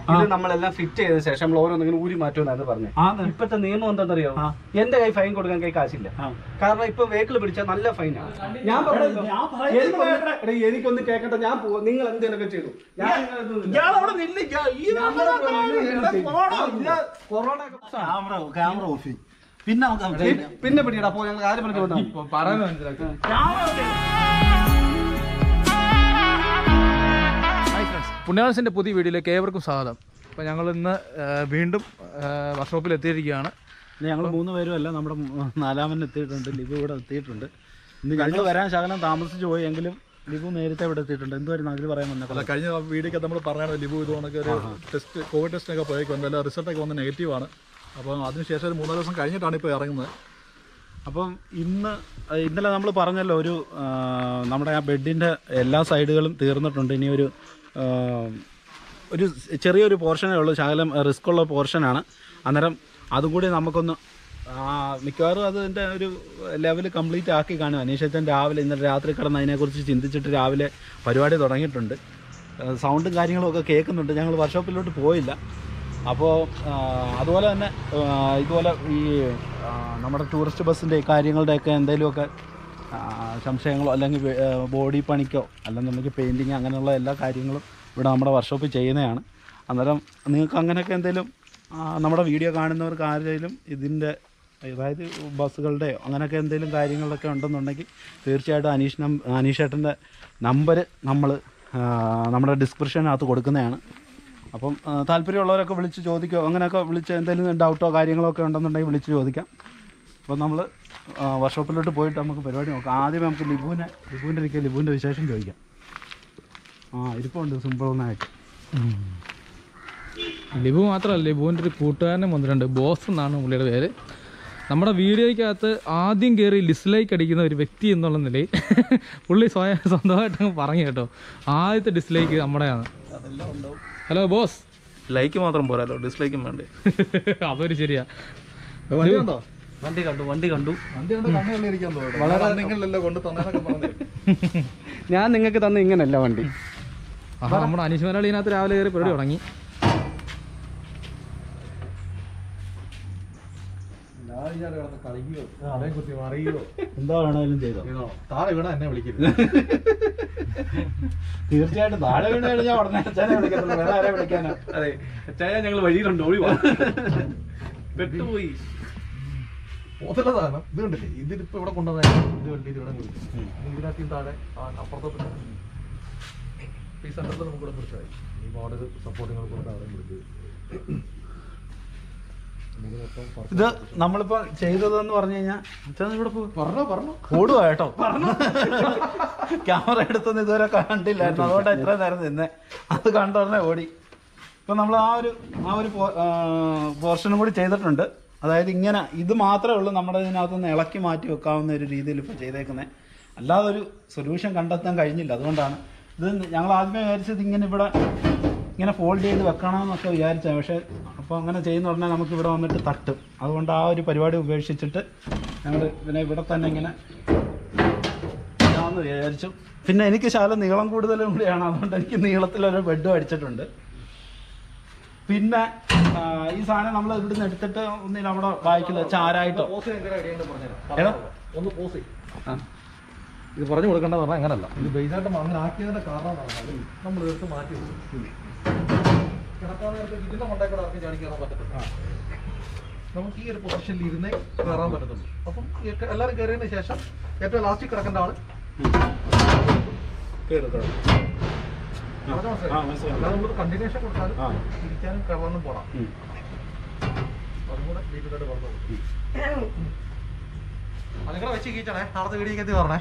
ഇത് നമ്മളെല്ലാം ഫിറ്റ് ചെയ്ത ശേഷം നമ്മൾ ഓരോന്നിങ്ങനെ ഊരി മാറ്റുമെന്നാണ് പറഞ്ഞത് ആന്ന്. ഇപ്പത്തെ നിയമം എന്താണെന്നറിയോ ആ. എന്റെ കൈ ഫൈൻ കൊടുക്കാൻ കൈ കാശില്ല ആ. കാരണം ഇപ്പൊ വെഹിക്കിൾ പിടിച്ചാൽ നല്ല ഫൈനാണ് ഞാൻ പറഞ്ഞല്ലോ, ഞാൻ പറയുന്നത് എനിക്കൊന്ന് എടീ, എനിക്കൊന്ന് കേക്കട്ടെ ഞാൻ പോവാ നിങ്ങൾ എന്തെങ്കിലുമൊക്കെ ചെയ്തു ഞാൻ നിങ്ങളൊന്നും ഇല്ല. ഇയാളവിടെ നില്ല്. ഇയാ- ഈ നമ്മളെ നമ്മളെ പോലെ ഇവിടെ ചെയ്യും. കൊറോണ ഞാൻ ഇല്ല. പോവാ. കൊറോണ ഒക്കെ പ്രശ്നമാണ്. ക്യാമറ ക്യാമറ ഓഫ് ചെയ്യും പിന്നെ നമുക്ക് പി- സംസാരിക്കാം. പിന്നെ പിടിയടാ പോ ഞങ്ങൾ കാര്യം പറഞ്ഞു വന്നാ പറയുന്നത് മനസ്സിലാക്കി ക്യാമറ ഓഫ് ചെയ്യും. ഹായ് ഫ്രണ്ട്സ് പുണ്യാളസിൻ്റെ പുതിയ വീഡിയോയിലേക്ക് ഏവർക്കും സ്വാഗതം അപ്പോൾ ഞങ്ങൾ ഇന്ന് വീണ്ടും വർക്ക്ഷോപ്പിൽ എത്തിയിരിക്കുകയാണ് ഞങ്ങൾ മൂന്ന് പേരും അല്ല നമ്മുടെ മൂ- നാലാമൻ എത്തിയിട്ടുണ്ട് ലിബു ഇവിടെ എത്തിയിട്ടുണ്ട് ഇന്ന് ഞങ്ങൾ വരാൻ ശകലം താമസിച്ചു പോയി എങ്കിലും ലിബു നേരത്തെ ഇവിടെ എത്തിയിട്ടുണ്ട് എന്തുവായിരുന്നു അതിൽ പറയാൻ അല്ല വന്നത് കഴിഞ്ഞ വീഡിയോക്ക് നമ്മൾ പറഞ്ഞാണ് ലിബു ഇത് കണക്ക് ഒരു ടെസ്റ്റ് കോവിഡ് ടെസ്റ്റിനൊക്കെ പോയേക്ക് വന്നല്ല റിസൾട്ടൊക്കെ വന്ന് നെഗറ്റീവാണ് അപ്പോൾ അതിനുശേഷം ഒരു മൂന്നാല് ദിവസം കഴിഞ്ഞിട്ടാണ് ഇപ്പോൾ ഇറങ്ങുന്നത് അപ്പം ഇന്ന് അഹ് ഇന്നലെ നമ്മൾ പറഞ്ഞല്ലോ ഒരു ആ, നമ്മുടെ ആ ബെഡിൻ്റെ എല്ലാ സൈഡുകളും തീർന്നിട്ടുണ്ട് ഇനി ഒരു ആ, ഒരു ചെറിയൊരു പോർഷനേ ഉള്ളൂ ശകലം റിസ്ക് ഉള്ള പോർഷനാണ് അന്നേരം അതും കൂടി നമുക്കൊന്ന് ആ, മിക്കവാറും അതിൻ്റെ ഒരു ലെവൽ കംപ്ലീറ്റ് ആക്കി കാണും അനീഷച്ചൻ രാവിലെ ഇന്നലെ രാത്രി കിടന്ന് അതിനെക്കുറിച്ച് ചിന്തിച്ചിട്ട് രാവിലെ പരിപാടി തുടങ്ങിയിട്ടുണ്ട് ആ, സൗണ്ടും കാര്യങ്ങളും ഒക്കെ കേൾക്കുന്നുണ്ട് ഞങ്ങൾ വർക്ക്ഷോപ്പിലോട്ട് പോയില്ല അപ്പോൾ അതുപോലെ തന്നെ ആ, ഇതുപോലെ ഈ ആ, നമ്മുടെ ടൂറിസ്റ്റ് ബസ്സിൻ്റെ കാര്യങ്ങളുടെയൊക്കെ എന്തെങ്കിലുമൊക്കെ ആ, സംശയങ്ങളോ അല്ലെങ്കിൽ വെ- ആ, ബോഡി പണിക്കോ അല്ലെന്നുണ്ടെങ്കിൽ പെയിൻറ്റിങ് അങ്ങനെയുള്ള എല്ലാ കാര്യങ്ങളും ഇവിടെ നമ്മുടെ വർക്ക്ഷോപ്പിൽ ചെയ്യുന്നതാണ് അന്നേരം നിങ്ങൾക്ക് അങ്ങനെയൊക്കെ എന്തെങ്കിലും ആ, നമ്മുടെ വീഡിയോ കാണുന്നവർക്ക് ആരെങ്കിലും ഇതിൻ്റെ അതായത് ബസ്സുകളുടെയോ അങ്ങനെയൊക്കെ എന്തെങ്കിലും കാര്യങ്ങളൊക്കെ ഉണ്ടെന്നുണ്ടെങ്കിൽ തീർച്ചയായിട്ടും അനീഷ് നം അനീഷേട്ടൻ്റെ നമ്പർ നമ്മൾ നമ്മുടെ ഡിസ്ക്രിപ്ഷനകത്ത് കൊടുക്കുന്നതാണ് അപ്പം ആ, താല്പര്യമുള്ളവരൊക്കെ വിളിച്ച് ചോദിക്കോ അങ്ങനെയൊക്കെ വിളിച്ച് എന്തെങ്കിലും ഡൗട്ടോ കാര്യങ്ങളോ ഒക്കെ ഉണ്ടെന്നുണ്ടെങ്കിൽ വിളിച്ച് ചോദിക്കാം അപ്പം നമ്മൾ വർക്ക്ഷോപ്പിലോട്ട് പോയിട്ട് നമുക്ക് പരിപാടി നോക്കാം ആദ്യം നമുക്ക് ലിബുവിനെ ലിബുവിൻ്റെ ഇരിക്കുക ലിബുവിൻ്റെ വിശേഷം ചോദിക്കാം ആ ഇരിപ്പുണ്ട് സിമ്പിളൊന്നായിട്ട് ലിബു മാത്രമല്ല ലിബുവിൻ്റെ ഒരു കൂട്ടുകാരനും വന്നിട്ടുണ്ട് ബോസ് എന്നാണ് പുള്ളിയുടെ പേര് നമ്മുടെ വീഡിയോയ്ക്കകത്ത് ആദ്യം കയറി ഡിസ്ലൈക്ക് അടിക്കുന്ന ഒരു വ്യക്തി എന്നുള്ള നിലയിൽ പുള്ളി സ്വയം സ്വന്തമായിട്ട് അങ്ങ് പറഞ്ഞു കേട്ടോ ആദ്യത്തെ ഡിസ്ലൈക്ക് നമ്മുടെയാണ് ഹലോ ബോസ് ലൈക്ക് മാത്രം പോരാലോ ഡിസ്ലൈക്കും വേണ്ടേ അതൊരു ശരിയാ വണ്ടി ഉണ്ടോ വണ്ടി കണ്ടു വണ്ടി കണ്ടു വണ്ടി കൊണ്ട് കണ്ണുകളിരിക്കാൻ തോന്നുന്നു വളരെ നിങ്ങളല്ലോ കൊണ്ട് തന്നേന്നൊക്കെ പറഞ്ഞു ഞാൻ നിങ്ങൾക്ക് തന്ന ഇങ്ങനല്ല വണ്ടി ആഹാ നമ്മുടെ അനീഷ് മലയാളി ഇതിനകത്ത് രാവിലെ കയറി പരിപാടി തുടങ്ങി എന്താ വേണമെങ്കിലും ചെയ്തോ താഴെ വീണ എന്നെ വിളിക്കരുത് തീർച്ചയായിട്ടും താഴെ വീണ് കഴിഞ്ഞാൽ ഉടനെ അച്ഛനെ വിളിക്കത്തുള്ളൂ വേറെ ആരെ വിളിക്കാനോ അതെ ചായ ഞങ്ങൾ വഴിയിലുണ്ട് ഓടി വാ. പെട്ടുപോയി പോത്തുള്ള സാധനം ഇത് കണ്ടില്ലേ ഇതിപ്പോ ഇവിടെ കൊണ്ടുവന്ന ഇത് വണ്ടി ഇവിടെ വിളിക്കും ഇതിനകത്തും താഴെ ആ അപ്പുറത്തോട്ട് ഈ സെന്ററിൽ നമുക്ക് ഇവിടെ പിടിച്ചായി ഈ മോഡൽ സപ്പോർട്ടിങ്ങൾ കൊടുത്ത് അവിടെ വിളിക്കുക നമുക്ക് മൊത്തം ഇത് നമ്മളിപ്പോ ചെയ്തതെന്ന് പറഞ്ഞു കഴിഞ്ഞാൽ അച്ഛൻ ഇവിടെ പോ പറഞ്ഞോ പറഞ്ഞോ ഓടുക കേട്ടോ ക്യാമറ എടുത്തൊന്നും ഇതുവരെ കണ്ടില്ലായിരുന്നു അതുകൊണ്ട് എത്ര നേരം നിന്നെ അത് കണ്ടുടനെ ഓടി ഇപ്പൊ നമ്മൾ ആ ഒരു ആ ഒരു പോർഷനും കൂടി ചെയ്തിട്ടുണ്ട് അതായത് ഇങ്ങനെ ഇത് മാത്രമേ ഉള്ളൂ നമ്മുടെ ഇതിനകത്തുനിന്ന് ഇളക്കി മാറ്റി വെക്കാവുന്ന ഒരു രീതിയിൽ ഇപ്പോൾ ചെയ്തേക്കുന്നത് അല്ലാതെ ഒരു സൊല്യൂഷൻ കണ്ടെത്താൻ കഴിഞ്ഞില്ല അതുകൊണ്ടാണ് ഇത് ഞങ്ങൾ ആദ്യമേ വിചാരിച്ചത് ഇങ്ങനെ ഇവിടെ ഇങ്ങനെ ഫോൾഡ് ചെയ്ത് വെക്കണമെന്നൊക്കെ വിചാരിച്ചാൽ പക്ഷേ അപ്പോൾ അങ്ങനെ ചെയ്യുന്ന ഉടനെ നമുക്ക് ഇവിടെ വന്നിട്ട് തട്ടും അതുകൊണ്ട് ആ ഒരു പരിപാടി ഉപേക്ഷിച്ചിട്ട് ഞങ്ങൾ ഇതിനെ ഇവിടെ തന്നെ ഇങ്ങനെ ചെയ്യാമെന്ന് വിചാരിച്ചു പിന്നെ എനിക്ക് ശാലം നീളം കൂടുതലും കൂടിയാണ് അതുകൊണ്ട് എനിക്ക് നീളത്തിലൊരു ബെഡും അടിച്ചിട്ടുണ്ട് പിന്നെ ആ, ഈ സാധനം നമ്മൾ ഇവിടുന്ന് എടുത്തിട്ട് ഒന്നിൽ നമ്മുടെ ബാക്കിൽ ചാരായിട്ടോ പോസ് എന്തിനാ അടിയുണ്ട് പറഞ്ഞുതരാം ഏതാ? ഒന്ന് പോസ് ഇത് പറഞ്ഞു കൊടുക്കേണ്ട പറഞ്ഞാൽ അങ്ങനല്ല ഇത് ബേസായിട്ട് അങ്ങനെ ആക്കിയതിന്റെ കാരണം എന്ന് പറഞ്ഞാൽ നമ്മൾ എടുത്ത് മാറ്റി വെച്ചു കിടക്കാൻ നേരത്ത് ഇതിന്റെ മണ്ടേ കൂടെ ആർക്കും ചാടി കയറാൻ പറ്റത്തില്ല നമുക്ക് ഈ ഒരു പൊസിഷനിൽ ഇരുന്നേ കയറാൻ പറ്റത്തുള്ളൂ അപ്പം ഈ ഒക്കെ എല്ലാവരും കയറിയതിന് ശേഷം ഏറ്റവും ലാസ്റ്റ് കിടക്കേണ്ട ആള് പറഞ്ഞ മനസ്സിലായോ? ആ, മനസ്സിലായി. അല്ലാതെ നമ്മൾ കണ്ടിന്യൂഷൻ കൊടുത്താലും ആ. ഇരിക്കാനും കയറാനും പോണം ഉം. അതും കൂടെ ഡീറ്റെയിൽ ആയിട്ട് പറഞ്ഞു അതിങ്ങനെ വെച്ച് കീച്ചണേ നാളത്തെ വീഡിയോ എത്തി പറഞ്ഞേ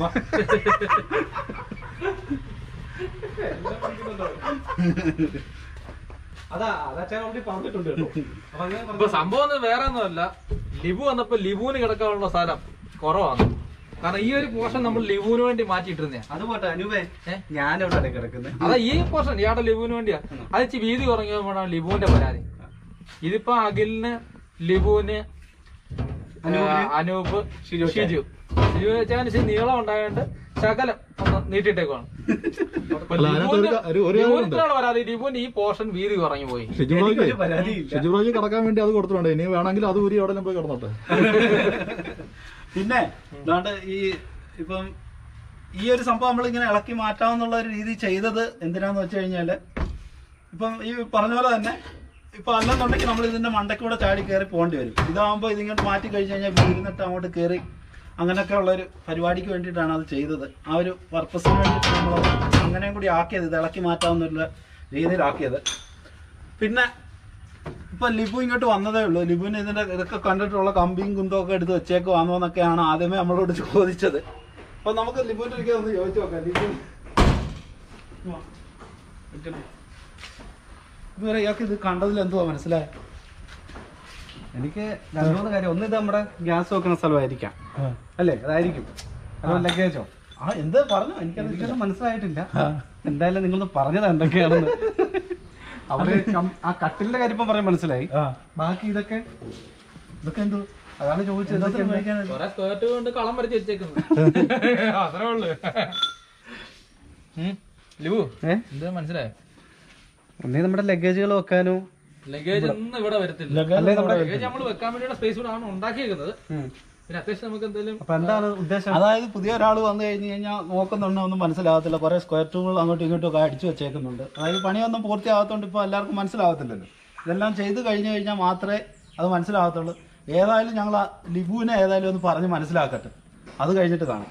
അതാ അതാ ചായ ഓൾറെഡി പറഞ്ഞിട്ടുണ്ട് കേട്ടോ അപ്പൊ അങ്ങനെ ഇപ്പൊ സംഭവം ഒന്നും വേറെ ഒന്നുമല്ല ലിബു വന്നപ്പോ ലിബുവിന് കിടക്കാനുള്ള സ്ഥലം കുറവാണ് കാരണം ഈ ഒരു പോർഷൻ നമ്മൾ ലിബുവിന് വേണ്ടി മാറ്റിയിട്ടിരുന്നേ അത് പോട്ടെ അനുവേ ഏ? ഞാനെവിടെ കിടക്കുന്നത് അതാ ഈ പോർഷൻ ഇയാളുടെ ലിബുവിന് വേണ്ടിയാ അത് ഇച്ചിരി വീതി കുറഞ്ഞപ്പോഴാണ് ലിബുവിന്റെ പരാതി ഇതിപ്പോ അഖിലിന് ലിബുവിന് അനൂപിന്, ആ, അനൂപ് ഷിജു. ഷിജു ലിബുവിന് ഇച്ചിരി നീളം ഉണ്ടായതുകൊണ്ട് ശകലം ഒന്ന് നീട്ടിയിട്ടേക്കുവാണ് അപ്പൊ അല്ല, അതിനകത്ത് ഒരു ക- ഒരു- ഒരു ലിബുവിന് കാര്യമുണ്ട്. ഇത്രയാണ് പരാതി ലിബുവിന്റെ ഈ പോർഷൻ വീതി കുറഞ്ഞു പോയി ഷിജുബ്രോയ്ക്ക് എനിക്കൊരു പരാതിയില്ല. ഷിജുബ്രോയ്ക്ക് കിടക്കാൻ വേണ്ടി അത് കൊടുത്തിട്ടുണ്ട് ഇനി വേണമെങ്കിൽ അത് ഊരി അവിടെ പോയി കിടന്നോട്ടെ പിന്നെ അതുകൊണ്ട് ഈ ഇപ്പം ഈ ഒരു സംഭവം നമ്മൾ ഇങ്ങനെ ഇളക്കി മാറ്റാമെന്നുള്ള ഒരു രീതി ചെയ്തത് എന്തിനാന്ന് വെച്ച് കഴിഞ്ഞാല് ഇപ്പം ഈ പറഞ്ഞ പോലെ തന്നെ ഇപ്പൊ അല്ലെന്നുണ്ടെങ്കിൽ നമ്മൾ ഇതിന്റെ മണ്ടയ്ക്കൂടെ ചാടി കയറി പോകേണ്ടി വരും ഇതാകുമ്പോൾ ഇതിങ്ങോട്ട് മാറ്റി കഴിച്ചു കഴിഞ്ഞാൽ വീടിന്നിട്ട് അങ്ങോട്ട് കയറി അങ്ങനെയൊക്കെ ഉള്ള ഒരു പരിപാടിക്ക് വേണ്ടിയിട്ടാണ് അത് ചെയ്തത് ആ ഒരു പർപ്പസിന് വേണ്ടിയിട്ട് നമ്മൾ അങ്ങനെയും കൂടി ആക്കിയത് ഇത് ഇളക്കി മാറ്റാവുന്ന രീതിയിലാക്കിയത് പിന്നെ ഇപ്പൊ ലിബു ഇങ്ങോട്ട് വന്നതേ ഉള്ളൂ ലിബുവിന് ഇതിന്റെ ഇതൊക്കെ കണ്ടിട്ടുള്ള കമ്പിയും കുന്തവും ഒക്കെ എടുത്ത് വെച്ചേക്കുവാന്നോ എന്നൊക്കെയാണ് ആദ്യമേ നമ്മളോട് ചോദിച്ചത് അപ്പൊ നമുക്ക് ലിബുവിന്റെ അടുക്കൽ ഒന്ന് ചോദിച്ചു നോക്കാം ലിബു വാ. ഇരിക്കട്ടെ. ഇതുവരെ ഇയാൾക്ക് ഇത് കണ്ടതിൽ എന്തുവാ മനസ്സിലായത് എനിക്ക് രണ്ടു മൂന്ന് കാര്യം ഒന്ന് ഇത് നമ്മുടെ ഗ്യാസ് വെക്കുന്ന സ്ഥലമായിരിക്കാം അല്ലേ അതായിരിക്കും അതോ ലഗേജോ ആ എന്ത് പറഞ്ഞു എനിക്കത് എനിക്കത് മനസ്സിലായിട്ടില്ല എന്തായാലും നിങ്ങളൊന്ന് പറഞ്ഞത് എന്തൊക്കെയാണെന്ന് അവര് കം- ആ കട്ടിലിന്റെ കാര്യം ഇപ്പം പറയാൻ മനസ്സിലായി ആ ബാക്കി ഇതൊക്കെ ഇതൊക്കെ എന്തു അതാണ് ചോദിച്ചത് എന്തൊക്കെ ഇതൊക്കെ ഉപയോഗിക്കാനാ? കുറെ സ്കേർട്ട് കൊണ്ട് കളം വരച്ച് വെച്ചേക്കുന്നു അത്രേ ഉള്ളു ഉം. ലിബു ഏ എന്താ മനസ്സിലായോ ഒന്നേ നമ്മുടെ ലഗേജുകൾ വെക്കാനോ ലഗേജ് ഒന്നും ഇവിടെ വരത്തില്ല അല്ലേ നമ്മുടെ ലഗേജ് നമ്മൾ വെക്കാൻ വേണ്ടിയുള്ള സ്പേസ് കൂടെ ആണ് ഉണ്ടാക്കിയേക്കുന്നത് പിന്നെ അത്യാവശ്യം നമുക്ക് എന്തെങ്കിലും അപ്പൊ എന്താണ് ഉദ്ദേശം അതായത് പുതിയ ഒരാൾ വന്നു കഴിഞ്ഞ് കഴിഞ്ഞാൽ നോക്കുന്നുണ്ട് ഒന്നും മനസ്സിലാകത്തില്ല കുറെ സ്ക്വയർ ടൂബുകൾ അങ്ങോട്ടും ഇങ്ങോട്ടും ഒക്കെ അടിച്ചു വെച്ചേക്കുന്നുണ്ട് അതായത് പണിയൊന്നും പൂർത്തിയാകത്തോണ്ട് ഇപ്പോൾ എല്ലാവർക്കും മനസ്സിലാകത്തില്ലല്ലോ ഇതെല്ലാം ചെയ്ത് കഴിഞ്ഞ് കഴിഞ്ഞാൽ മാത്രമേ അത് മനസ്സിലാകത്തുള്ളൂ ഏതായാലും ഞങ്ങൾ ആ ലിബുവിനെ ഏതായാലും ഒന്ന് പറഞ്ഞ് മനസ്സിലാക്കട്ടെ അത് കഴിഞ്ഞിട്ട് കാണാം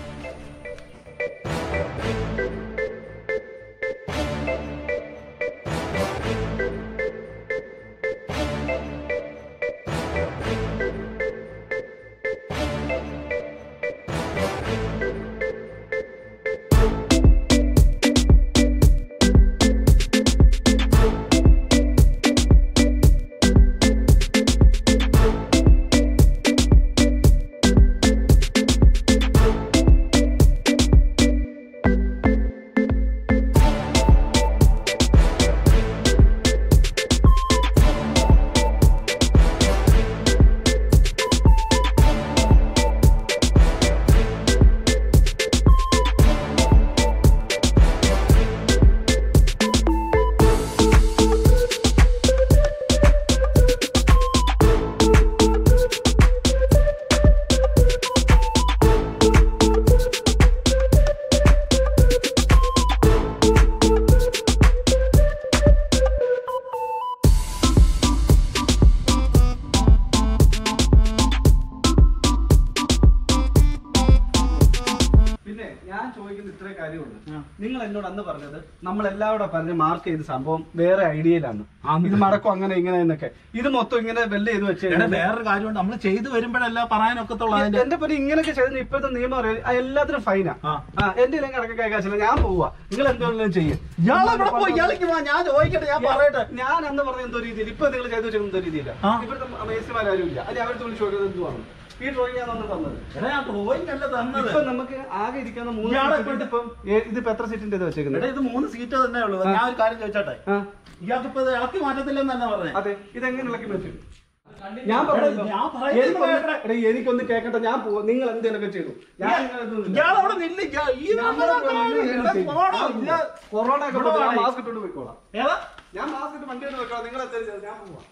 പിന്നെ ഞാൻ ചോദിക്കുന്ന ഇത്രേ കാര്യമുള്ളൂ നിങ്ങൾ എന്നോട് അന്ന് പറഞ്ഞത് നമ്മൾ എല്ലാവരും പറഞ്ഞ് മാർക്ക് ചെയ്ത സംഭവം വേറെ ഐഡിയയിലാണ് ഇത് മടക്കും അങ്ങനെ ഇങ്ങനെ എന്നൊക്കെ ഇത് മൊത്തം ഇങ്ങനെ വെല്ല് ചെയ്ത് വെച്ച് എടാ, വേറൊരു കാര്യമുണ്ട് നമ്മൾ ചെയ്തു വരുമ്പോഴല്ല പറയാനൊക്കത്തുള്ളൂ അതിന്റെ എന്റെ പറ്റി ഇങ്ങനെയൊക്കെ ചെയ്ത് ഇപ്പോഴത്തെ നിയമം അറിയാം ആ, എല്ലാത്തിനും ഫൈനാ ആ. ആ എന്റെ ഇല്ലെങ്കിൽ കണക്ക് കൈകാശില്ല ഞാൻ പോവാ നിങ്ങൾ എന്തെങ്കിലും ചെയ്യും ഇയാളെവിടെ പോയി ഇയാൾക്ക് വാ, ഞാൻ ചോദിക്കട്ടെ ഞാൻ പറയട്ടെ ഞാൻ അന്ന് പറഞ്ഞ എന്തോ രീതിയിൽ ഇപ്പൊ നിങ്ങൾ ചെയ്തു വെച്ചാൽ എന്തോ രീതിയില്ല ആ. ഇവിടുത്തെ മേസിമാരും ഇല്ല അല്ലെ അവരുടെ വിളിച്ച് ചോദിക്കുന്നത് എന്തുവാണ് ഈ ഡ്രോയിങ് ഞാൻ അന്ന് തന്നത് എടാ ഞാൻ ഡ്രോയിങ് അല്ല തന്നത് ഇപ്പൊ നമുക്ക് ആകെ ഇരിക്കുന്ന മൂന്ന് ഇയാളെ സീറ്റ് ഇപ്പം ഏ- ഇതിപ്പോ എത്ര സീറ്റിന്റെ ഇത് വെച്ചേക്കുന്നത് എടാ ഇത് മൂന്ന് സീറ്റ് തന്നെ ഉള്ളൂ ഞാൻ ഒരു കാര്യം ചോദിച്ചോട്ടെ ആ ഇയാൾക്ക് ഇപ്പൊ ഇത് ഇളക്കി മാറ്റത്തില്ലെന്ന് തന്നെ പറഞ്ഞേ അതെ ഇതെങ്ങനെ ഇളക്കി പറ്റും ഞാൻ എടാ, പറയുന്നു. ഞാൻ പറയുന്നത് എനിക്കൊന്ന് കേൾക്കട്ടെ. എടാ, എനിക്കൊന്ന് കേക്കട്ടെ ഞാൻ പോവാ നിങ്ങൾ എന്തെങ്കിലുമൊക്കെ ചെയ്തു ഞാൻ ഇങ്ങനെയൊന്നും ഇല്ല. ഇയാളവിടെ നില്ല ഇയാ- ഈ ഞാൻ നമ്മളൊക്കെ ഇവിടെ പോണോ? ഇല്ല. കൊറോണ ഒക്കെ ഇവിടെ ഞാൻ വാടി. മാസ്ക് ഇട്ടോണ്ട് പോയിക്കോളാം ഏതാ? ഞാൻ മാസ്ക് ഇട്ട് വണ്ടി വെക്കാം നിങ്ങൾ എന്തായാലും ചെയ്തോ, ഞാൻ പോവാം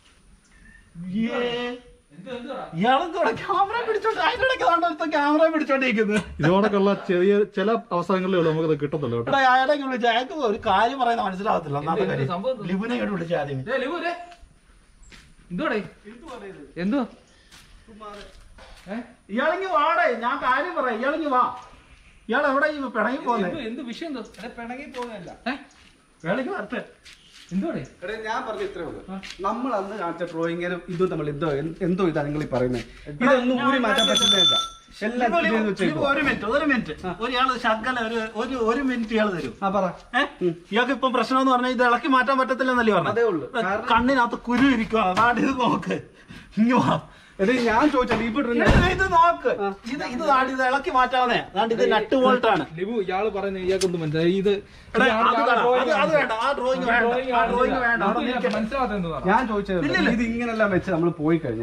ഏ. ഇയാളെന്തോടെ ക്യാമറ പിടിച്ചോണ്ട് അതിന്റെ ഇടയ്ക്ക് ദാണ്ട ഒരുത്തൻ ക്യാമറ പിടിച്ചോണ്ടിരിക്കുന്നത് ഇതോടൊക്കെയുള്ള ചെറിയ ചില അവസരങ്ങളിലേ ഉള്ളൂ നമുക്കത് കിട്ടത്തുള്ളൂ കേട്ടോ എടാ അയാളെ വിളിച്ച അയാൾക്ക് ഒരു കാര്യം പറയുന്നത് മനസ്സിലാവത്തില്ല ഒന്നാമത്തെ എന്ത് കാര്യം സംഭവം എന്ത്? ലിബുനെ ഇങ്ങോട്ട് വിളിച്ച ആദ്യം ദേ, ലിബു, ദേ. എന്തുവാടേ എന്തുവാ ഏ? ഇയാളെങ്കി വാടേ ഞാൻ കാര്യം പറയാം ഇയാളെങ്കി വാ ഇയാൾ എവിടെ ഈ പിണങ്ങി പോന്നെ എന്ത് എന്ത് വിഷയം എന്തോ പിണങ്ങി പോകുന്നതല്ല ഏ? വേളയ്ക്ക് വരട്ടെ എന്തുവാടേ എടാ ഞാൻ പറഞ്ഞ ഇത്രേ ഉള്ളൂ നമ്മൾ അന്ന് കാണിച്ച ഡ്രോയിങ്ങിനും ഇതും തമ്മിൽ എന്തോ എന്തോ ഇതാ നിങ്ങൾ ഈ പറയുന്നത് ഇതൊന്നും ഊരി മാറ്റാൻ പറ്റുന്നില്ല എല്ലാം ലിബു, ചെയ്ത് ലിബു, വെച്ചേക്കുവാ. ലിബു, ഒരു മിനിറ്റ് ഒരു മിനിറ്റ് ഒരാള് ശകല ഒരു ഒരു ഒരു മിനിറ്റ് ഇയാൾ തരും ആ പറ ഏഹ് ഇയാൾക്ക് ഇപ്പം പ്രശ്നം എന്ന് പറഞ്ഞാൽ ഇത് ഇളക്കി മാറ്റാൻ പറ്റത്തില്ലെന്നല്ലേ പറഞ്ഞു അതേ ഉള്ളൂ. കാരണം- കണ്ണിനകത്ത് കുരു ഇരിക്കുക അതാണ് ഇത് നോക്ക് ഇങ്ങ് വാ എടീ ഞാൻ ചോദിച്ചാൽ ഇവിടെ ഇത് ഇത് നോക്ക് ഇത് ഇത് ദാണ്ട് ഇത് ഇളക്കി മാറ്റാവുന്നേ അതാണ്ട് ഇത് നട്ട് വോൾട്ടാണ് ലിബു ഇയാള് പറയുന്നത് ഇയാൾക്കൊന്നും മനസ്സിലായി ഇത് എടാ, അത് കാണാം. അത് അത് വേണ്ട ആ ഡ്രോയിങ് വേണ്ട ആ ഡ്രോയിങ് വേണ്ട അവിടെ നിൽക്കട്ടെ. മനസ്സിലാവാത്ത എന്തുവാ ഞാൻ ചോദിച്ചത് ഇത് ഇങ്ങനെല്ലാം വെച്ച് നമ്മൾ പോയി കഴിഞ്ഞാൽ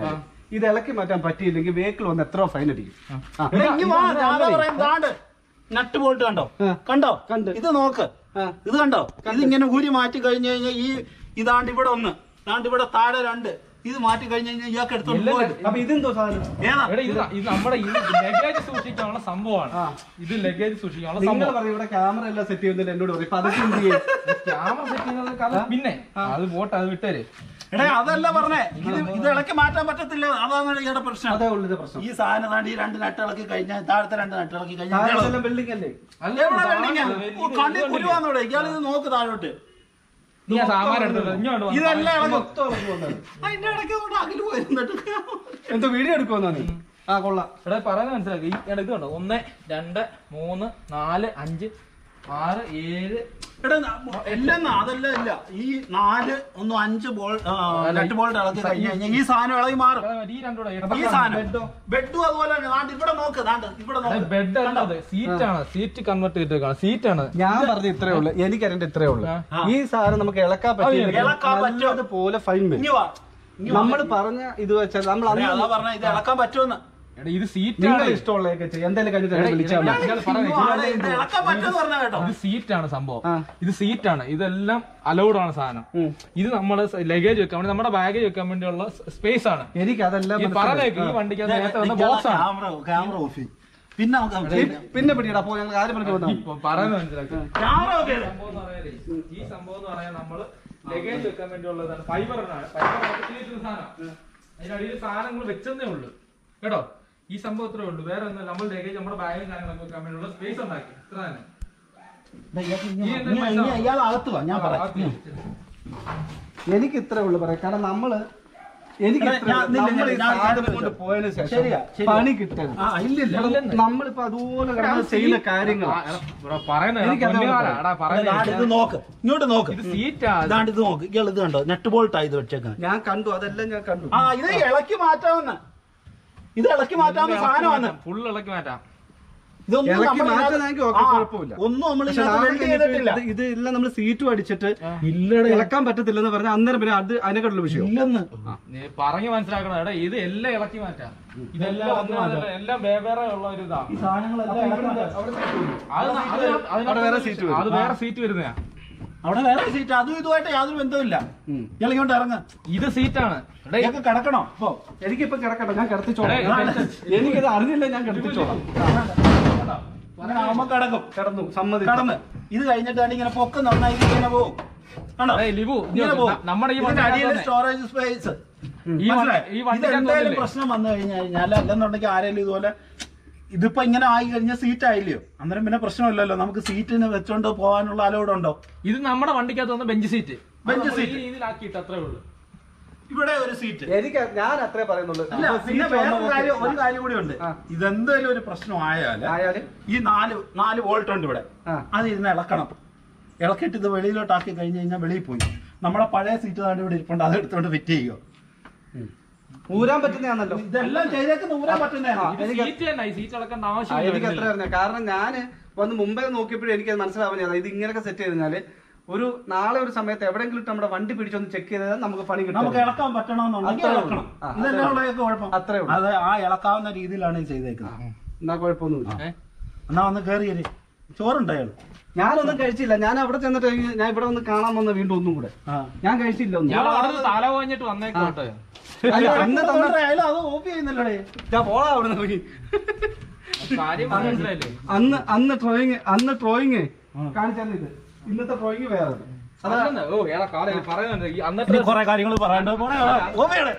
ഇത് ഇളക്കി മാറ്റാൻ പറ്റിയില്ലെങ്കിൽ വെഹിക്കിൾ വന്ന് എത്ര ഫൈൻ അടിക്കും ആ. എടാ, ഇങ്ങ് വാ, ഞാൻ അതാ പറയാം, ദാണ്ട്. നട്ട് ബോൾട്ട് കണ്ടോ ആ. കണ്ടോ കണ്ട്. ഇത് നോക്ക് ആ. ഇത് കണ്ടോ ഇത് ഇങ്ങനെ ഊരി മാറ്റി കഴിഞ്ഞു കഴിഞ്ഞാൽ ഈ ഇതാണ്ട് ഇവിടെ ഒന്ന് ദാണ്ട് ഇവിടെ താഴെ രണ്ട് ഇത് മാറ്റി കഴിഞ്ഞു കഴിഞ്ഞാൽ ഇയാൾക്ക് എടുത്തോണ്ട് പോയത് അപ്പൊ ഇതെന്തോ സാധനം ഏതാ എടാ ഇത് ഇത് നമ്മുടെ ഈ ലഗേജ് സൂക്ഷിക്കാനുള്ള സംഭവമാണ് ആ. ഇത് ലഗേജ് സൂക്ഷിക്കാനുള്ള നിങ്ങൾ സംഭവം പറയും ഇവിടെ ക്യാമറ എല്ലാം സെറ്റ് ചെയ്യുന്നില്ല എന്നോട് പറയും അപ്പൊ അതൊക്കെ എന്ത് ചെയ്യും ക്യാമറ സെറ്റ് ചെയ്യുന്നത് അത് പിന്നെ അത് പോട്ടെ അത് വിട്ടേര് എടാ അതല്ല പറഞ്ഞേ ഇത് ഇത് ഇളക്കി മാറ്റാൻ പറ്റത്തില്ല അതാണ് ഇയാളുടെ പ്രശ്നം അതേ ഉള്ളത് പ്രശ്നം ഈ സാധനം ദാണ്ട് ഈ രണ്ട് നട്ട് ഇളക്കി കഴിഞ്ഞാൽ താഴത്തെ രണ്ട് നട്ട് ഇളക്കി കഴിഞ്ഞാൽ ഇയാള് താഴത്തെല്ലാം ബിൽഡിംഗ് അല്ലേ അല്ല, എവിടെ ഇത് വെള്ളിങ്ങ? ഇത് ഓ, കണ്ണിൽ കുരുവാന്നോടെ ഇയാൾ ഇത് നോക്ക് താഴോട്ട് നീ ആ സാമാനം എടുത്തോ ഇങ്ങോട്ട് വാ. ഇതെല്ലാം ഇളകും മൊത്തം ഇളക്കി കൊണ്ടുവന്നു. അതിന്റെ ഇടയ്ക്ക് കൊണ്ട് അകല് പോയിരുന്നിട്ട് എന്തോ വീഡിയോ എടുക്കുമെന്നാ നീ ആ കൊള്ളാം എടാ പറയുന്നത് മനസ്സിലാക്കി ഈ എടാ ഇത് കണ്ടോ ഒന്ന് രണ്ട് മൂന്ന് നാല് അഞ്ച് ആറ് ഏഴ് എടാ ന- എല്ലാം ന- അതല്ല ഇല്ല ഈ നാല് ഒന്നും അഞ്ച് ബോൾ രണ്ട് ബോൾട്ട് ഇളക്കി കഴിഞ്ഞ് കഴിഞ്ഞാൽ ഈ സാധനം ഇളകി മാറും എടാ, ഈ രണ്ടൂടെ ഈ സാധനം ബെഡും അതുപോലെ തന്നെ ദാണ്ട് ഇവിടെ നോക്ക് ദാണ്ട് ഇവിടെ നോക്ക് ബെഡ് അല്ല അത് സീറ്റാണ് സീറ്റ് കൺവേർട്ട് ചെയ്തിട്ടാണ് സീറ്റാണ് ഞാൻ പറഞ്ഞ ഇത്രേ ഉള്ളൂ എനിക്ക് അറിയേണ്ട ഇത്രേ ഉള്ളൂ ആ. ഈ സാധനം നമുക്ക് ഇളക്കാൻ ഇളക്കാൻ പറ്റുമോ? പറ്റില്ല പോലെ ഫൈൻ വരും ഇങ്ങ് വാ നമ്മൾ പറഞ്ഞ ഇത് വെച്ചാൽ നമ്മൾ അതെ, അന്ന് അതാ പറഞ്ഞ ഇത് ഇളക്കാൻ പറ്റുമെന്ന് എടാ ഇത് നിങ്ങൾ സീറ്റാണ് ഇഷ്ടമുള്ളതൊക്കെ ചെയ്യും എന്തെങ്കിലും കഴിഞ്ഞിട്ട് എടാ, എന്നെ വിളിച്ചാൽ മതി ഇയാള് പറയുന്നത് ഇങ്ങ് വാ, ഇത് ഇളക്കാൻ പറ്റുമെന്ന് പറഞ്ഞ കേട്ടോ ഇത് സീറ്റാണ് സംഭവം ആ. ഇത് സീറ്റാണ് ഇതെല്ലാം അലൗഡ് ആണ് സാധനം ഉം. ഇത് നമ്മുടെ ലഗേജ് വെക്കാൻ വേണ്ടി നമ്മുടെ ബാഗേജ് വെക്കാൻ വേണ്ടിയുള്ള സ്പേസ് ആണ് എനിക്ക് അതെല്ലാം ഈ പറഞ്ഞേക്ക് ഈ വണ്ടിക്ക് അത് നേരത്തെ വന്ന ബോക്സ് ആണ് ക്യാമറ ക്യാമറ ഓഫ് ചെയ്യും പിന്നെ നമുക്ക് സംസാരിക്കാം. പിന്നെ പിടിയടാ അപ്പൊ ഞങ്ങൾ കാര്യം പറഞ്ഞു വന്നാ ഇപ്പൊ പറയുന്നത് മനസ്സിലാക്കി ക്യാമറ ഓഫ് ചെയ്ത് സംഭവം എന്ന് പറയാനേ, ഈ സംഭവം എന്ന് പറയാൻ നമ്മള് ലഗേജ് വെക്കാൻ വേണ്ടിയുള്ളതാണ് ഫൈബർ ഫൈബർ സാധനം അതിനടിയിൽ സാധനങ്ങൾ വെച്ചെന്നേ ഉള്ളൂ കേട്ടോ ഈ സംഭവം ഇത്രേ ഉള്ളൂ വേറെ ഒന്നും നമ്മൾ ലഗേജ് നമ്മുടെ ബാഗും കാര്യങ്ങളൊക്കെ വെക്കാൻ വേണ്ടിയുള്ള സ്പേസ് ഉണ്ടാക്കി ഇത്ര തന്നെ ഈ എന്താ ഇങ്ങ് ഇങ്ങ് ഇയാൾ അകത്ത് വാ ഞാൻ പറയാം ആ, എനിക്ക് ഇത്രേ ഉള്ളൂ പറയാം കാരണം നമ്മള് എനിക്ക് എടാ, ഇത്രേ ഞാൻ- ഉള്ളൂ. നില്ല, നമ്മൾ ഈ ഞാൻ- സാധനം ഞാൻ കൊണ്ട് പോയതിനു ശേഷം ശരിയാ, ശരിയാ. പണി കിട്ടരുത് ആ ഇല്ലില്ല എടാ, നമ്മളിപ്പോ അതുപോലെ കിടന്ന് ചെയ്യുന്ന കാര്യങ്ങൾ ആ, എടാ, ബ്രോ, പറയുന്നത് എനിക്ക് എടാ, അതേ പൊന്നുകാരാ, എടാ, ദാണ്ട് പറയുന്നത് ഇത് നോക്ക് ഇങ്ങോട്ട് നോക്ക് ഇത് സീറ്റാ ഇതാണ്ട് ഇത് നോക്ക് ഇയാൾ ഇത് കണ്ടോ നെറ്റ് ബോൾട്ടാ ഇത് വെച്ചേക്കുന്നത് ഞാൻ കണ്ടു അതെല്ലാം ഞാൻ കണ്ടു ആ ഇത് ഇളക്കി മാറ്റാവുന്ന ഇത് ഇളക്കി മാറ്റാവുന്ന സാധനമാണ് ഫുൾ ഇളക്കി മാറ്റാം ഇതൊന്നും ഇളക്കി നമ്മൾ ഇതിനകത്ത് മാറ്റാനാണെങ്കിൽ ഓക്കെ ആ, കുഴപ്പമില്ല ഒന്നും നമ്മൾ പക്ഷെ ഇതിനകത്ത് നാളെ വെൽഡ് കഴിഞ്ഞിട്ട് ചെയ്തിട്ടില്ല ഇത് ഇതെല്ലാം നമ്മൾ സീറ്റും അടിച്ചിട്ട് ഇല്ലടേ ഇളക്കാൻ പറ്റത്തില്ലെന്ന് പറഞ്ഞാൽ അന്നേരം പിന്നെ അത് അതിനെക്കാട്ടുള്ള വിഷയം ഇല്ലെന്ന് നീ പറഞ്ഞു മനസ്സിലാക്കണം എടാ ഇത് എല്ലാം ഇളക്കി മാറ്റാം ഇതെല്ലാം ഒന്നും അതല്ല, എല്ലാം വേറെ ഉള്ള ഒരു ഇതാ ഈ സാധനങ്ങളെല്ലാം ഇളക്കി മാറ്റാം. അത് ന- അത് അതിനകത്ത് അവിടെ വേറെ സീറ്റ് വരും. അത് വേറെ സീറ്റ് വരുന്നതാ അവിടെ വേറെ സീറ്റ് അതും ഇതുമായിട്ട് യാതൊരു ബന്ധവുമില്ല ഉം. ഇയാൾ ഇങ്ങോട്ട് ഇറങ്ങ ഇത് സീറ്റാണ് എടാ ഈ- ഇയാൾക്ക് കിടക്കണോ ഇപ്പൊ എനിക്കിപ്പോ കിടക്കട്ടെ ഞാൻ കിടത്തിച്ചോളാം എടേ, എനിക്കത് അറിഞ്ഞില്ല ഞാൻ കിടത്തിച്ചോളാം അങ്ങനെ ആവുമ്പോ കിടക്കും കിടന്നു സമ്മതിച്ചു കടന്ന് ഇത് കഴിഞ്ഞിട്ടാണ് ഇങ്ങനെ പൊക്കം നന്നായി ഇത് ഇങ്ങനെ പോകും കണ്ടോ എടേ, ലിബു നീ ഇങ്ങനെ നോക്ക്. പോകും ന- നമ്മുടെ ഈ ഇതിന്റെ അടിയിൽ വണ്ടിക്കകത്ത് സ്റ്റോറേജ് സ്പേസ് ഈ വണ്ടി- ഈ വണ്ടിക്കകത്ത് എന്തായാലും വന്നില്ലേ? പ്രശ്നം വന്നു കഴിഞ്ഞാൽ കഴിഞ്ഞാൽ അല്ലെന്നുണ്ടെങ്കിൽ ആരെങ്കിലും ഇതുപോലെ ഇതിപ്പോ ഇങ്ങനെ ആയി കഴിഞ്ഞാൽ സീറ്റ് ആയില്ലയോ അന്നേരം പിന്നെ പ്രശ്നമില്ലല്ലോ നമുക്ക് സീറ്റിന് വെച്ചോണ്ട് പോകാനുള്ള അലോഡ് ഉണ്ടോ ഇത് നമ്മുടെ വണ്ടിക്കകത്ത് വന്ന ബെഞ്ച് സീറ്റ് ബെഞ്ച് അത് നമ്മൾ സീറ്റ്. ഈ രീതിയിലാക്കിയിട്ട് അത്രേ ഉള്ളൂ ഇവിടെ ഒരു സീറ്റ് എനിക്ക് ഞാൻ അത്രേ പറയുന്നുള്ളൂ അല്ല അപ്പൊ പിന്നെ seat വേറെ വന്നോ, കാര്യം okay. ഒരു കാര്യം കൂടി ഉണ്ട് ആ. ഇതെന്തായാലും ഒരു പ്രശ്നം ആയാല് ആയാല് ഈ നാല് നാല് വോൾട്ട് ഉണ്ട് ഇവിടെ ആ. അത് ഇരുന്ന് ഇളക്കണം ഇളക്കിയിട്ട് ഇത് വെളിയിലോട്ടാക്കി കഴിഞ്ഞ് കഴിഞ്ഞാൽ വെളിയിൽ പോയി നമ്മുടെ പഴയ സീറ്റ് താണ്ട് ഇവിടെ ഇരിപ്പുണ്ട് അത് എടുത്തോണ്ട് ഫിറ്റ് ചെയ്യുക ഊരാൻ പറ്റുന്നതാണല്ലോ ഇതെല്ലാം ചെയ്തേക്കുന്ന ഊരാൻ പറ്റുന്നതാണ് ഇത് സീറ്റ് തന്നെ ഈ സീറ്റ് അളക്കേണ്ട ആ, ആവശ്യമില്ല എനിക്ക് അത്ര വരുന്നില്ല. അറിഞ്ഞ കാരണം ഞാന് വന്ന് മുമ്പേ നോക്കിയപ്പോഴും എനിക്ക് മനസ്സിലാവുന്നത് ഇത് ഇങ്ങനെയൊക്കെ സെറ്റ് ചെയ്ത് കഴിഞ്ഞാല് ഒരു നാളെ ഒരു സമയത്ത് എവിടെയെങ്കിലും ഇട്ട് നമ്മുടെ വണ്ടി പിടിച്ചൊന്ന് ചെക്ക് ചെയ്താൽ നമുക്ക് പണി കിട്ടും നമുക്ക് ഇളക്കാൻ പറ്റണമെന്നുണ്ടെങ്കിൽ അത്രേ ഇളക്കണം ഉള്ളൂ. ആ, ഇതെല്ലാം ഉള്ളതൊക്കെ കുഴപ്പം അത്രേ ഉള്ളൂ. അത് ആ ഇളക്കാവുന്ന രീതിയിലാണ് ഇത് ചെയ്തേക്കുന്നത് എന്നാ കുഴപ്പമൊന്നുമില്ല ഏ? എന്നാ വന്ന് കയറി ചോറുണ്ട് അയാൾ ഞാനൊന്നും കഴിച്ചില്ല ഞാൻ അവിടെ ചെന്നിട്ട് എനിക്ക് ഞാൻ ഇവിടെ ഒന്ന് കാണാൻ വന്ന വീണ്ടും ഒന്നും കൂടെ ആ ഞാൻ കഴിച്ചില്ല ഒന്നും ഞാൻ അവിടെ നിന്ന് തല പോഞ്ഞിട്ട് വന്നേക്കോട്ടെ അല്ല, അന്ന് തന്ന അയാൾ അത് ഓഫ് ചെയ്യുന്നില്ലടേ ഞാൻ പോളാ അവിടെ നിന്ന് ഇറങ്ങി കാര്യം മനസ്സിലായില്ലേ അന്ന് അന്ന് ഡ്രോയിങ് അന്ന് ഡ്രോയിങ് കാണിച്ചാൽ ഇത് ഇന്നത്തെ ഡ്രോയിങ് വേറെ അതല്ലെന്ന്. ഓ ഏടാ കാലം പറയുന്നുണ്ട് ഈ അന്നത്തെ കുറെ കാര്യങ്ങൾ പറയാണ്ട് പോണേ ഓഫ് ചെയ്യണേ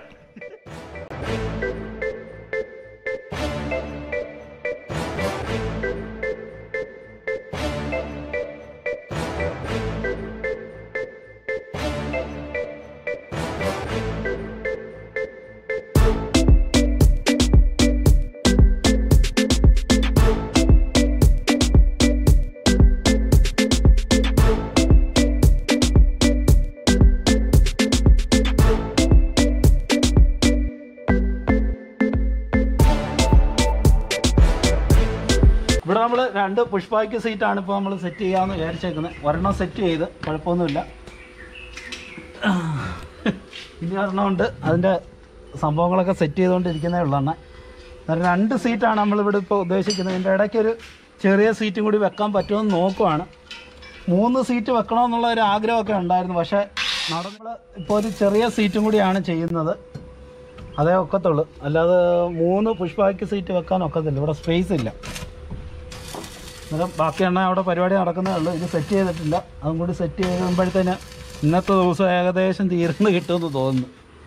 ഇവിടെ നമ്മൾ രണ്ട് പുഷ്പാക്കി സീറ്റാണ് ഇപ്പോൾ നമ്മൾ സെറ്റ് ചെയ്യാമെന്ന് വിചാരിച്ചേക്കുന്നത് ഒരെണ്ണം സെറ്റ് ചെയ്ത് കുഴപ്പമൊന്നുമില്ല ഇനി ഒരെണ്ണം ഉണ്ട് അതിൻ്റെ സംഭവങ്ങളൊക്കെ സെറ്റ് ചെയ്തുകൊണ്ടിരിക്കുന്നേ ഉള്ളതാണ് അന്നേരം രണ്ട് സീറ്റാണ് നമ്മളിവിടെ ഇപ്പോൾ ഉദ്ദേശിക്കുന്നത് ഇതിൻ്റെ ഇടയ്ക്കൊരു ചെറിയ സീറ്റും കൂടി വെക്കാൻ പറ്റുമെന്ന് നോക്കുവാണ് മൂന്ന് സീറ്റ് വെക്കണമെന്നുള്ള ഒരു ആഗ്രഹമൊക്കെ ഉണ്ടായിരുന്നു പക്ഷേ നമ്മൾ ഇപ്പോൾ ഒരു ചെറിയ സീറ്റും കൂടിയാണ് ചെയ്യുന്നത് അതേ ഒക്കത്തുള്ളൂ അല്ലാതെ മൂന്ന് പുഷ്പാക്കി സീറ്റ് വെക്കാൻ ഒക്കത്തില്ല ഇവിടെ സ്പേസ് ഇല്ല അന്നേരം ബാക്കി എണ്ണ അവിടെ പരിപാടി നടക്കുന്നേ ഉള്ളൂ ഇത് സെറ്റ് ചെയ്തിട്ടില്ല അതും കൂടി സെറ്റ് ചെയ്യുമ്പോഴത്തേന് ഇന്നത്തെ ദിവസം ഏകദേശം തീർന്ന് കിട്ടുമെന്ന് തോന്നുന്നു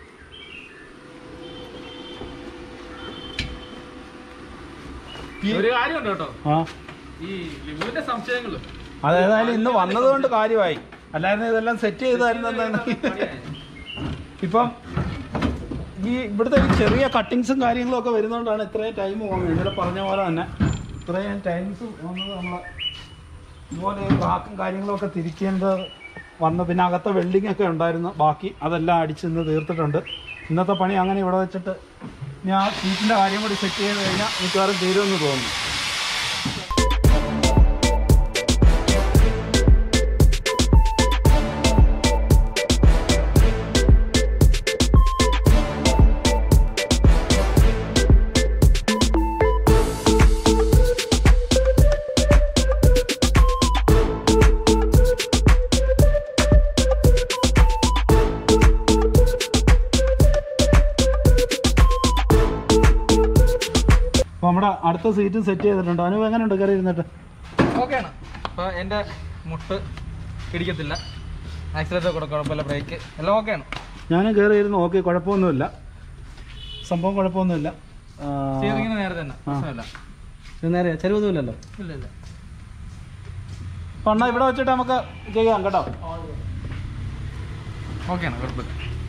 ഒരു കാര്യമുണ്ട് കേട്ടോ ആ ഈ ലിമുവിന്റെ സംശയങ്ങള് അതേതായാലും ഇന്ന് വന്നത് കൊണ്ട് കാര്യമായി അല്ലായിരുന്നു ഇതെല്ലാം സെറ്റ് ചെയ്തായിരുന്നു ഇപ്പം ഈ ഇവിടുത്തെ ഈ ചെറിയ കട്ടിങ്സും കാര്യങ്ങളും ഒക്കെ വരുന്നതുകൊണ്ടാണ് ഇത്രയും ടൈം പോകുന്നത് ഇന്നലെ പറഞ്ഞ പോലെ തന്നെ ഇത്രയും ടൈംസ് വന്നത് നമ്മൾ ഇതുപോലെ ഈ റാക്കും കാര്യങ്ങളും ഒക്കെ തിരിക്കേണ്ടത് വന്ന് പിന്നെ അകത്തെ വെൽഡിംഗ് ഒക്കെ ഉണ്ടായിരുന്നു ബാക്കി അതെല്ലാം അടിച്ച് ഇന്ന് തീർത്തിട്ടുണ്ട് ഇന്നത്തെ പണി അങ്ങനെ ഇവിടെ വെച്ചിട്ട് ഞാൻ ആ സീറ്റിൻ്റെ കാര്യം കൂടി സെറ്റ് ചെയ്ത് കഴിഞ്ഞാൽ മിക്കവാറും തീരുമെന്ന് തോന്നുന്നു അപ്പോൾ നമ്മുടെ അടുത്ത സീറ്റ് സെറ്റ് ചെയ്തിട്ടുണ്ട് അനുഭവം എങ്ങനെയുണ്ട് കയറി ഇരുന്നിട്ട് ഓക്കെയാണ് അപ്പൊ എന്റെ മുട്ട് പിടിക്കത്തില്ല ആക്സിലേറ്റർ കൂടെ കുഴപ്പമില്ല ബ്രേക്ക് എല്ലാം ഓക്കെയാണ് ഞാനും കയറി ഇരുന്ന് ഓക്കെ കുഴപ്പമൊന്നുമില്ല സംഭവം കുഴപ്പമൊന്നുമില്ല ആ, സ്റ്റിയറിങ്ങിന് നേരെ തന്നെ പ്രശ്നമില്ല ഇത് നേരെ ചെലവൊന്നുമില്ലല്ലോ ഇല്ല ഇല്ല അപ്പോൾ എന്നാ ഇവിടെ വെച്ചിട്ട് നമുക്ക് ചെയ്യാം കേട്ടോ ഓക്കെയാണ് കുഴപ്പമില്ല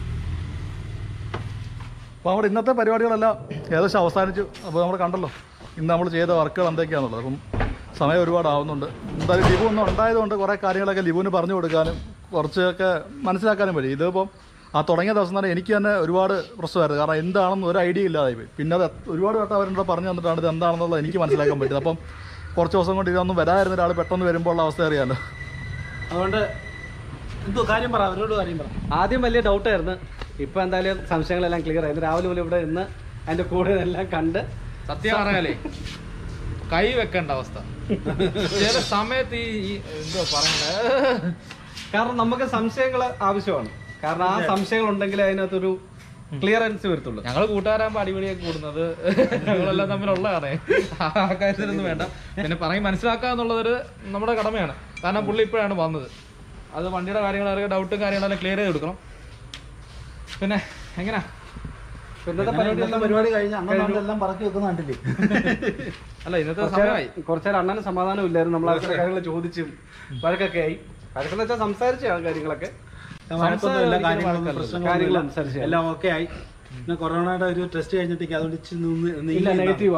അപ്പോൾ നമ്മുടെ ഇന്നത്തെ പരിപാടികളെല്ലാം ഏകദേശം അവസാനിച്ചു അപ്പോൾ നമ്മൾ കണ്ടല്ലോ ഇന്ന് നമ്മൾ ചെയ്ത വർക്കുകൾ എന്തൊക്കെയാണെന്നുള്ളത് അപ്പം സമയം ഒരുപാട് ആവുന്നുണ്ട് എന്തായാലും ലിബു ഒന്നും ഉണ്ടായതുകൊണ്ട് കുറേ കാര്യങ്ങളൊക്കെ ലിബുവിന് പറഞ്ഞു കൊടുക്കാനും കുറച്ചൊക്കെ മനസ്സിലാക്കാനും പറ്റി ഇതിപ്പം ആ തുടങ്ങിയ ദിവസം തന്നെ എനിക്ക് തന്നെ ഒരുപാട് പ്രശ്നമായിരുന്നു കാരണം എന്താണെന്ന് ഒരു ഐഡിയ ഇല്ലാതായി പോയി പിന്നെ അത് ഒരു വട്ടം അവരുടെ പറഞ്ഞു തന്നിട്ടാണ് ഇത് എന്താണെന്നുള്ളത് എനിക്ക് മനസ്സിലാക്കാൻ പറ്റിയത് അപ്പം കുറച്ച് ദിവസം കൊണ്ട് ഇതൊന്നും വരാതിരുന്ന ഒരാൾ പെട്ടെന്ന് വരുമ്പോൾ ഉള്ള അവസ്ഥ അറിയാമല്ലോ അതുകൊണ്ട് എന്തോ കാര്യം പറ അവരോട് കാര്യം പറ ആദ്യം വലിയ ഡൗട്ടായിരുന്നു ഇപ്പൊ എന്തായാലും സംശയങ്ങളെല്ലാം ക്ലിയർ ആയിരുന്നു രാവിലെ മുതൽ ഇവിടെ ഇന്ന് അതിന്റെ കൂടെ എല്ലാം കണ്ട് സത്യം പറഞ്ഞാലേ കൈ വെക്കേണ്ട അവസ്ഥ ചില സമയത്ത് ഈ ഈ എന്തോ പറയണ്ടേ കാരണം നമുക്ക് സംശയങ്ങൾ ആവശ്യമാണ് കാരണം ആ സംശയങ്ങൾ ഉണ്ടെങ്കിൽ അതിനകത്തൊരു ക്ലിയറൻസ് വരത്തുള്ളൂ ഞങ്ങൾ കൂട്ടുകാരാകുമ്പോ അടിപൊളിയൊക്കെ കൂടുന്നത് ഞങ്ങളെല്ലാം തമ്മിലുള്ളതാണ് ആ കാര്യത്തിലൊന്നും വേണ്ട പിന്നെ പറയും മനസ്സിലാക്കുക എന്നുള്ളതൊരു നമ്മുടെ കടമയാണ് കാരണം പുള്ളി ഇപ്പോഴാണ് വന്നത് അത് വണ്ടിയുടെ കാര്യങ്ങളൊക്കെ ഡൗട്ടും കാര്യങ്ങളെല്ലാം ക്ലിയർ ചെയ്ത് കൊടുക്കണം പിന്നെ എങ്ങനാ ഇന്നത്തെ പരിപാടി പരിപാടി പരിപാടി കഴിഞ്ഞ് അന്ന് എല്ലാം പറക്കി വെക്കുന്ന കണ്ടില്ലേ അല്ല ഇന്നത്തെ സമയമായി കുറച്ചേരം അണ്ണന് സമാധാനം ഇല്ലായിരുന്നു നമ്മൾ ആൾക്കാരുടെ കാര്യങ്ങൾ ചോദിച്ചും വഴക്കൊക്കെ ആയി വഴക്കെന്ന് വെച്ചാൽ സംസാരിച്ച കാര്യങ്ങളൊക്കെ വഴക്കൊന്നുമില്ല കാര്യങ്ങളൊന്നും കാര്യങ്ങൾ പ്രശ്നങ്ങളൊന്നുമില്ല സംസാരിച്ചു എല്ലാം ഓക്കെ ആയി പിന്നെ കൊറോണയുടെ ഒരു ടെസ്റ്റ് കഴിഞ്ഞിട്ടേക്ക് അതുകൊണ്ട് ഇച്ചിരി നിന്ന് ഇല്ല നീങ്ങി നെഗറ്റീവ്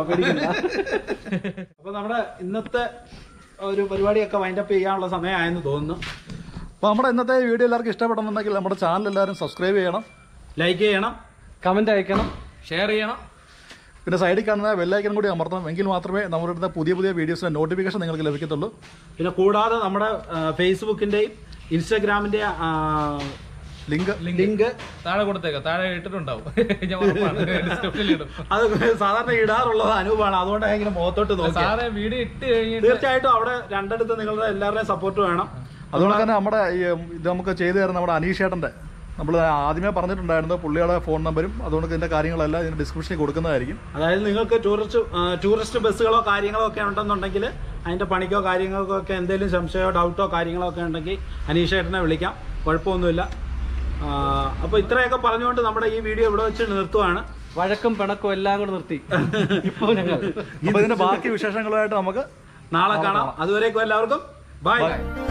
അപ്പൊ നമ്മുടെ ഇന്നത്തെ ഒരു പരിപാടിയൊക്കെ വൈൻഡപ്പ് ചെയ്യാനുള്ള സമയമായെന്ന് തോന്നുന്നു അപ്പോൾ നമ്മുടെ ഇന്നത്തെ വീഡിയോ എല്ലാവർക്കും ഇഷ്ടപ്പെടുന്നുണ്ടെങ്കിൽ നമ്മുടെ ചാനൽ എല്ലാവരും സബ്സ്ക്രൈബ് ചെയ്യണം ലൈക്ക് ചെയ്യണം കമന്റ് അയക്കണം ഷെയർ ചെയ്യണം പിന്നെ സൈഡിൽ കാണുന്ന ബെല്ലൈക്കൻ കൂടി അമർത്തണം എങ്കിൽ മാത്രമേ നമ്മുടെ ഇടുന്ന പുതിയ പുതിയ വീഡിയോസിന്റെ നോട്ടിഫിക്കേഷൻ നിങ്ങൾക്ക് ലഭിക്കത്തുള്ളൂ പിന്നെ കൂടാതെ നമ്മുടെ ആ, ഫേസ്ബുക്കിന്റെയും ഇൻസ്റ്റാഗ്രാമിന്റെ ലിങ്ക് ലിങ്ക് താഴെ കൊടുത്തേക്കാം താഴെ ഇട്ടിട്ടുണ്ടാവും ഞാൻ ഉറപ്പാണ് ഡിസ്ക്രിപ്ഷനിൽ ഇടും അത് സാധാരണ ഇടാറുള്ളത് അനൂപാണ് അതുകൊണ്ടാണ് ഇങ്ങനെ മുഖത്തോട്ട് നോക്കി സാറേ വീഡിയോ ഇട്ട് കഴിഞ്ഞിട്ട് തീർച്ചയായിട്ടും അവിടെ രണ്ടിടത്ത് നിങ്ങളുടെ എല്ലാവരുടെയും സപ്പോർട്ട് വേണം അതുപോലെ തന്നെ നമ്മുടെ ഈ ഉം, ഇത് നമുക്ക് ചെയ്തു തരുന്ന നമ്മുടെ അനീഷ് ചേട്ടൻ്റെ നമ്മൾ ആദ്യമേ പറഞ്ഞിട്ടുണ്ടായിരുന്നു പുള്ളിയുടെ ഫോൺ നമ്പരും അതുകൊണ്ട് ഇതിന്റെ കാര്യങ്ങളെല്ലാം ഇതിന്റെ ഡിസ്ക്രിപ്ഷനിൽ കൊടുക്കുന്നതായിരിക്കും അതായത് നിങ്ങൾക്ക് ടൂറിസ്റ്റ് ആ, ടൂറിസ്റ്റ് ബസ്സുകളോ കാര്യങ്ങളോ ഒക്കെ ഉണ്ടെന്നുണ്ടെങ്കിൽ അതിന്റെ പണിക്കോ കാര്യങ്ങൾക്കോ ഒക്കെ എന്തെങ്കിലും സംശയമോ ഡൗട്ടോ കാര്യങ്ങളോ ഒക്കെ ഉണ്ടെങ്കിൽ അനീഷ് ചേട്ടനെ വിളിക്കാം കുഴപ്പമൊന്നുമില്ല അപ്പോൾ ഇത്രയൊക്കെ പറഞ്ഞുകൊണ്ട് നമ്മുടെ ഈ വീഡിയോ ഇവിടെ വെച്ച് നിർത്തുവാണ് വഴക്കും പിണക്കും എല്ലാം കൂടെ നിർത്തി ഇപ്പൊ ഞങ്ങൾ അപ്പൊ ഇതിന്റെ ബാക്കി വിശേഷങ്ങളുമായിട്ട് നമുക്ക് നാളെ കാണാം അതുവരേക്കും എല്ലാവർക്കും ബൈ Bye.